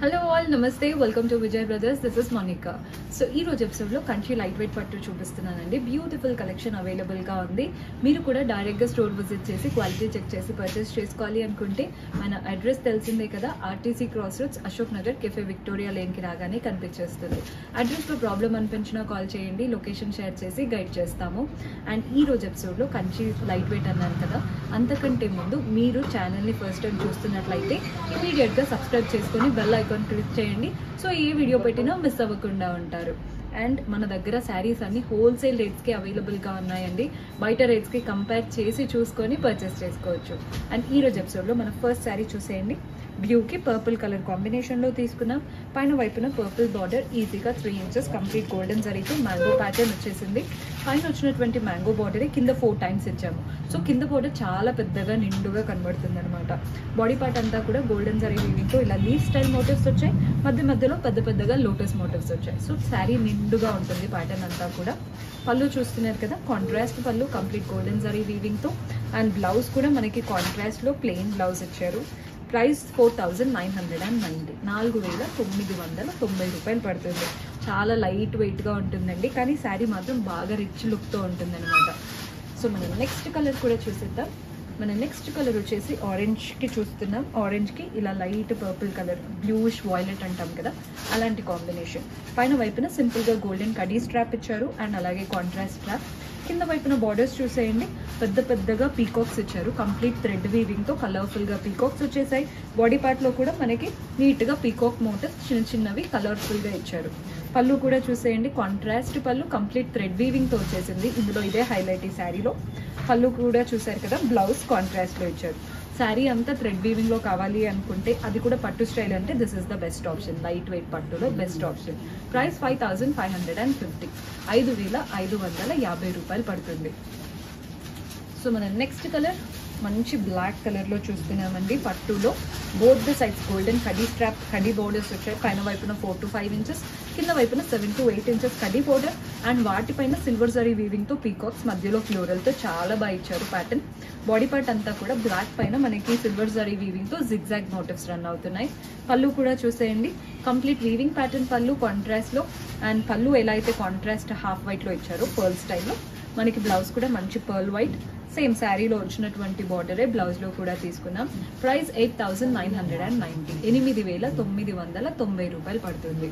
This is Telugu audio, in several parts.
hello all namaste welcome to Vijay brothers this is Monika so ఈ రోజు ఎపిసోడ్లో కంట్రీ లైట్ వెయిట్ పట్టు చూపిస్తున్నానండి బ్యూటిఫుల్ కలెక్షన్ అవైలబుల్గా ఉంది మీరు కూడా డైరెక్ట్గా స్టోర్ విజిట్ చేసి క్వాలిటీ చెక్ చేసి పర్చేస్ చేసుకోవాలి అనుకుంటే మన అడ్రస్ తెలిసిందే కదా RTC cross roads Ashok Nagar cafe Victoria లేన్కి రాగానే కనిపించేస్తుంది అడ్రస్లో ప్రాబ్లం అనిపించినా కాల్ చేయండి లొకేషన్ షేర్ చేసి గైడ్ చేస్తాము అండ్ ఈ రోజు ఎపిసోడ్లో కంచి లైట్ వెయిట్ అన్నాను కదా అంతకంటే ముందు మీరు ఛానల్ని ఫస్ట్ టైం చూస్తున్నట్లయితే ఇమీడియట్గా సబ్స్క్రైబ్ చేసుకొని బెల్ ఐకాన్ క్లిక్ చేయండి సో ఏ వీడియో పెట్టినా మిస్ అవ్వకుండా ఉంటారు అండ్ మన దగ్గర శారీస్ అన్ని హోల్సేల్ రేట్స్కి అవైలబుల్గా ఉన్నాయండి బయట రేట్స్కి కంపేర్ చేసి చూసుకొని పర్చేస్ చేసుకోవచ్చు అండ్ ఈ రోజు ఎపిసోడ్లో మన ఫస్ట్ శారీ చూసేయండి బ్లూకి పర్పుల్ కలర్ కాంబినేషన్లో తీసుకున్నాం పైన వైపున పర్పుల్ బార్డర్ ఈజీగా త్రీ ఇంచెస్ కంప్లీట్ గోల్డెన్ జరీతో మ్యాంగో ప్యాటర్న్ వచ్చేసింది పైన వచ్చినటువంటి మ్యాంగో బార్డరే కింద ఫోర్ టైమ్స్ ఇచ్చాము సో కింద బార్డర్ చాలా పెద్దగా నిండుగా కనబడుతుంది అనమాట బాడీ పార్ట్ అంతా కూడా గోల్డెన్ జరీ వీవింగ్తో ఇలా లీవ్ స్టైల్ మోటివ్స్ వచ్చాయి మధ్య మధ్యలో పెద్ద పెద్దగా లోటస్ మోటివ్స్ వచ్చాయి సో శారీ నిండుగా ఉంటుంది ప్యాటర్న్ అంతా కూడా పళ్ళు చూస్తున్నారు కదా కాంట్రాస్ట్ పళ్ళు కంప్లీట్ గోల్డెన్ జరీ వీవింగ్తో అండ్ బ్లౌజ్ కూడా మనకి కాంట్రాస్ట్లో ప్లెయిన్ బ్లౌజ్ ఇచ్చారు price four thousand nine hundred and ninety నాలుగు వేల తొమ్మిది వందల తొంభై రూపాయలు పడుతుంది చాలా లైట్ వెయిట్గా ఉంటుందండి కానీ శారీ మాత్రం బాగా రిచ్ లుక్తో ఉంటుందన్నమాట సో మనం నెక్స్ట్ కలర్ కూడా చూసేద్దాం మన నెక్స్ట్ కలర్ వచ్చేసి ఆరెంజ్కి చూస్తున్నాం ఆరెంజ్కి ఇలా light purple colour bluish violet అంటాం కదా అలాంటి కాంబినేషన్ పైన వైపున సింపుల్గా గోల్డెన్ కడీ స్ట్రాప్ ఇచ్చారు అండ్ అలాగే కాంట్రాస్ట్ స్ట్రాప్ కింద వైపున బార్డర్స్ చూసేయండి పెద్ద పెద్దగా పీకాక్స్ ఇచ్చారు కంప్లీట్ థ్రెడ్ వీవింగ్తో కలర్ఫుల్గా పీకాక్స్ వచ్చేసాయి బాడీ పార్ట్లో కూడా మనకి నీట్గా పీకాక్ మోటర్స్ చిన్న చిన్నవి కలర్ఫుల్గా ఇచ్చారు పళ్ళు కూడా చూసేయండి కాంట్రాస్ట్ పళ్ళు కంప్లీట్ థ్రెడ్ వీవింగ్తో వచ్చేసింది ఇందులో ఇదే హైలైట్ ఈ శారీలో పళ్ళు కూడా చూసారు కదా బ్లౌజ్ కాంట్రాస్ట్లో ఇచ్చారు శారీ అంతా థ్రెడ్ వీవింగ్లో కావాలి అనుకుంటే అది కూడా పట్టు స్టైల్ అంటే this is the best option light weight పట్టులో best option price five thousand five hundred and fifty ఐదు వేల ఐదు వందల యాభై రూపాయలు పడుతుంది సో మన నెక్స్ట్ కలర్ మంచి బ్లాక్ కలర్లో చూస్తున్నామండి పట్టులో బోత్ ద సైడ్స్ గోల్డెన్ కడీ స్ట్రాప్ కడీ బోర్డర్స్ వచ్చాయి పైన వైపున ఫోర్ టు ఫైవ్ ఇంచెస్ కింద వైపున సెవెన్ టు ఎయిట్ ఇంచెస్ కడీ బోర్డర్ అండ్ వాటిపైన సిల్వర్ జరీ వీవింగ్తో పీకాక్స్ మధ్యలో ఫ్లోరల్తో చాలా బాగా ఇచ్చారు ప్యాటర్న్ బాడీ పార్ట్ అంతా కూడా బ్లాక్ పైన మనకి సిల్వర్ జరీ వీవింగ్తో జిగ్జాగ్ మోటివ్స్ రన్ అవుతున్నాయి పళ్ళు కూడా చూసేయండి కంప్లీట్ వీవింగ్ ప్యాటర్న్ పళ్ళు కాంట్రాస్ట్లో అండ్ పళ్ళు ఎలా అయితే కాంట్రాస్ట్ హాఫ్ వైట్లో ఇచ్చారో పర్ల్ స్టైల్లో మనకి బ్లౌజ్ కూడా మంచి పర్ల్ వైట్ సేమ్ శారీలో వచ్చినటువంటి బార్డరే బ్లౌజ్లో కూడా తీసుకున్నాం price eight thousand nine hundred and ninety ఎనిమిది వేల తొమ్మిది వందల తొంభై రూపాయలు పడుతుంది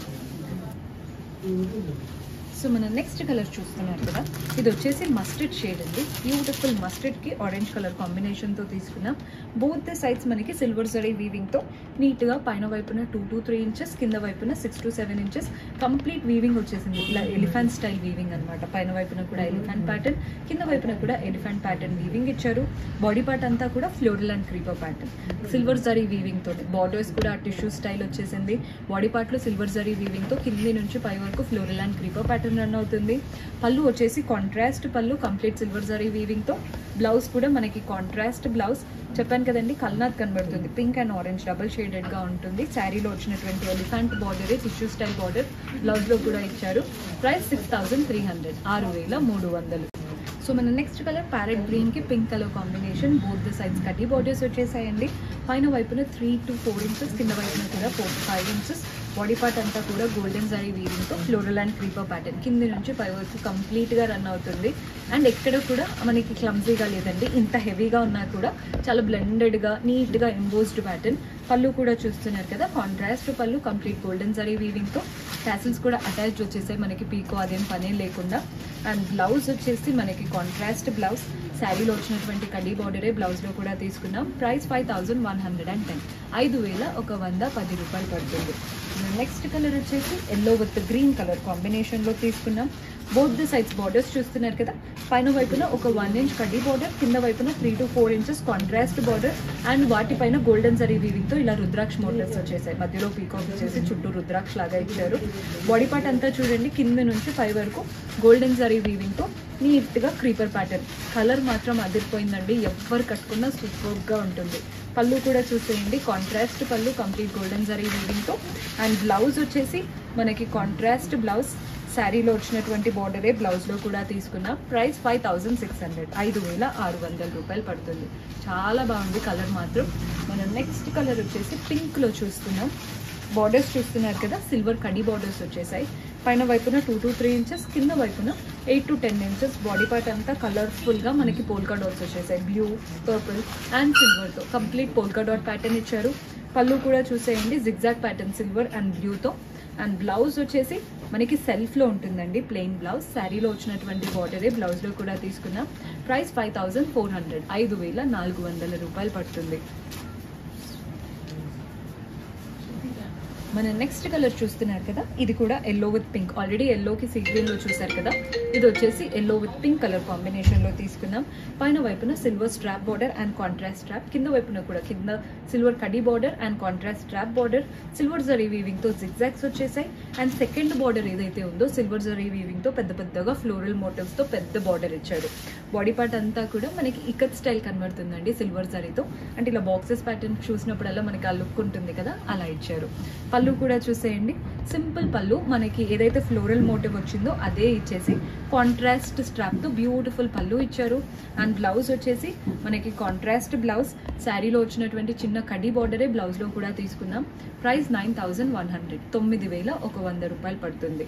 సో మన నెక్స్ట్ కలర్ చూస్తున్నారు కదా ఇది వచ్చేసి మస్టర్డ్ షేడ్ అండి బ్యూటిఫుల్ మస్టర్డ్కి ఆరెంజ్ కలర్ కాంబినేషన్తో తీసుకున్నాం బోత్ ద సైడ్స్ మనకి సిల్వర్ జరీ వీవింగ్తో నీట్గా పైన వైపున టూ టు త్రీ ఇంచెస్ కింద వైపున six to seven inches complete weaving వచ్చేసింది ఇలా ఎలిఫెంట్ స్టైల్ వీవింగ్ అనమాట పైన వైపున కూడా ఎలిఫెంట్ ప్యాటర్న్ కింద వైపున కూడా ఎలిఫెంట్ ప్యాటర్న్ వీవింగ్ ఇచ్చారు బాడీ పార్ట్ అంతా కూడా floral and creeper pattern silver జరీ వీవింగ్తో బార్డర్స్ కూడా టిష్యూ స్టైల్ వచ్చేసింది బాడీ పార్ట్లో సిల్వర్ జరీ వీవింగ్తో కింది నుంచి పై వరకు floral and creeper pattern run అవుతుంది పళ్ళు వచ్చేసి కాంట్రాస్ట్ పళ్ళు కంప్లీట్ సిల్వర్ జరీ వీవింగ్తో బ్లౌజ్ కూడా మనకి కాంట్రాస్ట్ బ్లౌజ్ చెప్పాను కదండి కల్నాథ్ కనబడుతుంది పింక్ అండ్ ఆరెంజ్ డబుల్ షేడెడ్గా ఉంటుంది శారీలో వచ్చినటువంటి elephant border tissue style border బ్లౌజ్లో కూడా ఇచ్చారు price six thousand three hundred ఆరు వేల మూడు వందలు సో మన నెక్స్ట్ కలర్ ప్యారెట్ గ్రీన్కి pink colour combination both the sides కటీ బార్డర్స్ వచ్చేసాయండి పైన వైపున త్రీ టు ఫోర్ ఇంచెస్ కింద వైపున కూడా four to five inches body part అంతా కూడా గోల్డెన్ జరీ వీవింగ్తో ఫ్లోరల్ అండ్ క్రీపర్ ప్యాటర్న్ కింది నుంచి పై వరకు కంప్లీట్గా రన్ అవుతుంది అండ్ ఎక్కడ కూడా మనకి క్లమ్జీగా లేదండి ఇంత హెవీగా ఉన్నా కూడా చాలా బ్లెండెడ్గా నీట్గా ఎంబోస్డ్ ప్యాటర్న్ పళ్ళు కూడా చూస్తున్నారు కదా కాంట్రాస్ట్ పళ్ళు కంప్లీట్ గోల్డెన్ జరీ వీవింగ్తో టాసిల్స్ కూడా అటాచ్డ్ వచ్చేసాయి మనకి పీకో అదేం పనే లేకుండా అండ్ బ్లౌజ్ వచ్చేసి మనకి కాంట్రాస్ట్ బ్లౌజ్ శారీలో వచ్చినటువంటి కడీ బార్డరే బ్లౌజ్లో కూడా తీసుకున్నాం price five thousand one hundred and ten ఐదు వేల ఒక వంద పది రూపాయలు పడుతుంది నెక్స్ట్ కలర్ వచ్చేసి ఎల్లో విత్ గ్రీన్ కలర్ కాంబినేషన్లో తీసుకున్నాం బోత్ ద సైడ్స్ బార్డర్స్ చూస్తున్నారు కదా పైన వైపున ఒక వన్ ఇంచ్ కడ్డీ బార్డర్ కింద వైపున three to four inches contrast border and వాటిపైన గోల్డెన్ జరీ వీవింగ్తో ఇలా రుద్రాక్ష మోడల్స్ వచ్చేసాయి మధ్యలో పీకాక్ వచ్చేసి చుట్టూ రుద్రాక్ష లాగా ఇచ్చారు బాడీ పార్ట్ అంతా చూడండి కింద నుంచి పై వరకు గోల్డెన్ జరీ వీవింగ్తో నీట్గా క్రీపర్ ప్యాటర్న్ కలర్ మాత్రం అదిరిపోయిందండి ఎవరు కట్టుకున్నా సూపర్గా ఉంటుంది పళ్ళు కూడా చూసేయండి కాంట్రాస్ట్ పళ్ళు కంప్లీట్ గోల్డెన్ జరీ వీవింగ్తో అండ్ బ్లౌజ్ వచ్చేసి మనకి కాంట్రాస్ట్ బ్లౌజ్ శారీలో వచ్చినటువంటి బార్డరే బ్లౌజ్లో కూడా తీసుకున్నాం price five thousand six hundred ఐదు వేల ఆరు వందల రూపాయలు పడుతుంది చాలా బాగుంది కలర్ మాత్రం మనం నెక్స్ట్ కలర్ వచ్చేసి పింక్లో చూస్తున్నాం బార్డర్స్ చూస్తున్నారు కదా సిల్వర్ కడి బార్డర్స్ వచ్చేసాయి పైన వైపున టూ టు త్రీ ఇంచెస్ కింద వైపున eight to ten inches body part అంతా కలర్ఫుల్గా మనకి పోల్కా డాట్స్ వచ్చేసాయి బ్లూ పర్పుల్ అండ్ సిల్వర్తో కంప్లీట్ పోల్కా డాట్ ప్యాటర్న్ ఇచ్చారు పళ్ళు కూడా చూసేయండి జిగ్జాగ్ ప్యాటర్న్ సిల్వర్ అండ్ బ్లూతో అండ్ బ్లౌజ్ వచ్చేసి మనకి సెల్ఫ్లో ఉంటుందండి ప్లెయిన్ బ్లౌజ్ శారీలో వచ్చినటువంటి బార్డరే బ్లౌజ్లో కూడా తీసుకున్నాం price five thousand four hundred ఐదు వేల నాలుగు వందల రూపాయలు పడుతుంది మన నెక్స్ట్ కలర్ చూస్తున్నారు కదా ఇది కూడా ఎల్లో విత్ పింక్ ఆల్రెడీ ఎల్లోకి సీ గ్రీన్లో చూసారు కదా ఇది వచ్చేసి ఎల్లో విత్ పింక్ కలర్ కాంబినేషన్లో తీసుకున్నాం పైన వైపున silver strap border and contrast strap కింద వైపున కూడా కింద సిల్వర్ కడి border and contrast strap border silver జరీ వీవింగ్తో జిగ్జాగ్స్ వచ్చేసాయి అండ్ సెకండ్ బార్డర్ ఏదైతే ఉందో సిల్వర్ జరీ వీవింగ్తో పెద్ద పెద్దగా ఫ్లోరల్ మోటివ్స్తో పెద్ద బార్డర్ ఇచ్చాడు బాడీ పార్ట్ అంతా కూడా మనకి ఇకత్ స్టైల్ కనబడుతుందండి సిల్వర్ జరీతో అంటే ఇలా బాక్సెస్ ప్యాటర్న్ చూసినప్పుడల్లా మనకి ఆ లుక్ ఉంటుంది కదా అలా ఇచ్చారు పళ్ళు కూడా చూసేయండి సింపుల్ పళ్ళు మనకి ఏదైతే ఫ్లోరల్ మోటివ్ వచ్చిందో అదే ఇచ్చేసి కాంట్రాస్ట్ స్ట్రాప్తో బ్యూటిఫుల్ పళ్ళు ఇచ్చారు అండ్ బ్లౌజ్ వచ్చేసి మనకి కాంట్రాస్ట్ బ్లౌజ్ శారీలో వచ్చినటువంటి చిన్న కడి బార్డరే బ్లౌజ్లో కూడా తీసుకున్నాం price nine thousand one hundred తొమ్మిది వేల ఒక వంద రూపాయలు పడుతుంది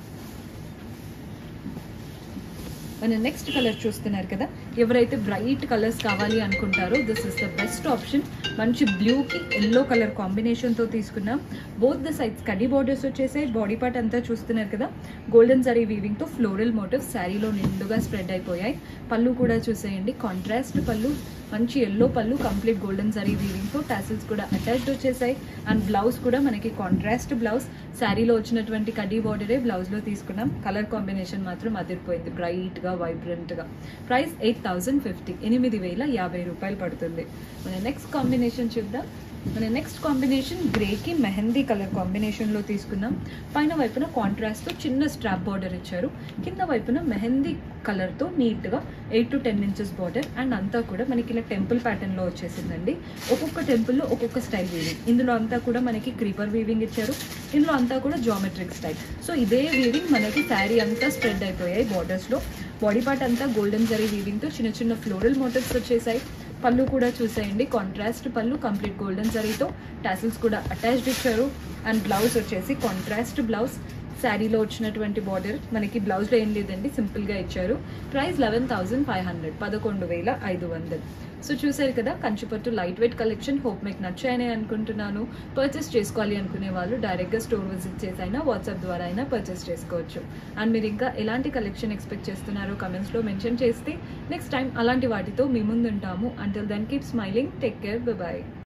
మన నెక్స్ట్ కలర్ చూస్తున్నారు కదా ఎవరైతే బ్రైట్ కలర్స్ కావాలి అనుకుంటారో this is the best option మంచి బ్లూకి ఎల్లో కలర్ కాంబినేషన్తో తీసుకున్నాం బోత్ ద సైడ్స్ కడి బార్డర్స్ వచ్చేసాయి బాడీ పార్ట్ అంతా చూస్తున్నారు కదా గోల్డెన్ జరీ వీవింగ్తో ఫ్లోరల్ మోటివ్ శారీలో నిండుగా స్ప్రెడ్ అయిపోయాయి పళ్ళు కూడా చూసేయండి కాంట్రాస్ట్ పళ్ళు మంచి ఎల్లో పళ్ళు కంప్లీట్ గోల్డెన్ జరీ వీవింగ్తో టాసిల్స్ కూడా అటాచ్డ్ వచ్చేసాయి అండ్ బ్లౌజ్ కూడా మనకి కాంట్రాస్ట్ బ్లౌజ్ శారీలో వచ్చినటువంటి కడ్డీ బార్డరే బ్లౌజ్లో తీసుకున్నాం కలర్ కాంబినేషన్ మాత్రం అదిరిపోయింది బ్రైట్గా వైబ్రెంట్గా ప్రైస్ ఎయిట్ థౌజండ్ ఫిఫ్టీ ఎనిమిది వేల యాభై రూపాయలు పడుతుంది మన నెక్స్ట్ కాంబినేషన్ చూద్దాం మన నెక్స్ట్ కాంబినేషన్ గ్రేకి మెహందీ కలర్ కాంబినేషన్లో తీసుకున్నాం పైన వైపున కాంట్రాస్ట్తో చిన్న స్ట్రాప్ బార్డర్ ఇచ్చారు కింద వైపున మెహందీ కలర్తో నీట్గా eight to ten inches border and అంతా కూడా మనకి ఇలా టెంపుల్ ప్యాటర్న్లో వచ్చేసిందండి ఒక్కొక్క టెంపుల్లో ఒక్కొక్క స్టైల్ వీవింగ్ ఇందులో అంతా కూడా మనకి క్రీపర్ వీవింగ్ ఇచ్చారు ఇందులో అంతా కూడా జామెట్రిక్ స్టైల్ సో ఇదే వీవింగ్ మనకి శారీ అంతా స్ప్రెడ్ అయిపోయాయి బార్డర్స్లో బాడీ పార్ట్ అంతా గోల్డెన్ జరీ వీవింగ్తో చిన్న చిన్న ఫ్లోరల్ మోటివ్స్ వచ్చేసాయి పళ్ళు కూడా చూసేయండి కాంట్రాస్ట్ పళ్ళు కంప్లీట్ గోల్డెన్ జరీతో టాసిల్స్ కూడా అటాచ్డ్ ఇచ్చారు అండ్ బ్లౌజ్ వచ్చేసి కాంట్రాస్ట్ బ్లౌజ్ శారీలో వచ్చినటువంటి బార్డర్ మనకి బ్లౌజ్లో ఏం లేదండి సింపుల్గా ఇచ్చారు price eleven thousand five hundred పదకొండు వేల ఐదు వందలు సో చూసారు కదా కంచిపట్టు లైట్ వెయిట్ కలెక్షన్ హోప్ మీకు నచ్చాయని అనుకుంటున్నాను పర్చేస్ చేసుకోవాలి అనుకునే వాళ్ళు డైరెక్ట్గా స్టోర్ విజిట్ చేసి అయినా వాట్సాప్ ద్వారా అయినా పర్చేస్ చేసుకోవచ్చు అండ్ మీరు ఇంకా ఎలాంటి కలెక్షన్ ఎక్స్పెక్ట్ చేస్తున్నారో కమెంట్స్లో మెన్షన్ చేస్తే నెక్స్ట్ టైం అలాంటి వాటితో మీ ముందు ఉంటాము until then keep smiling take care bye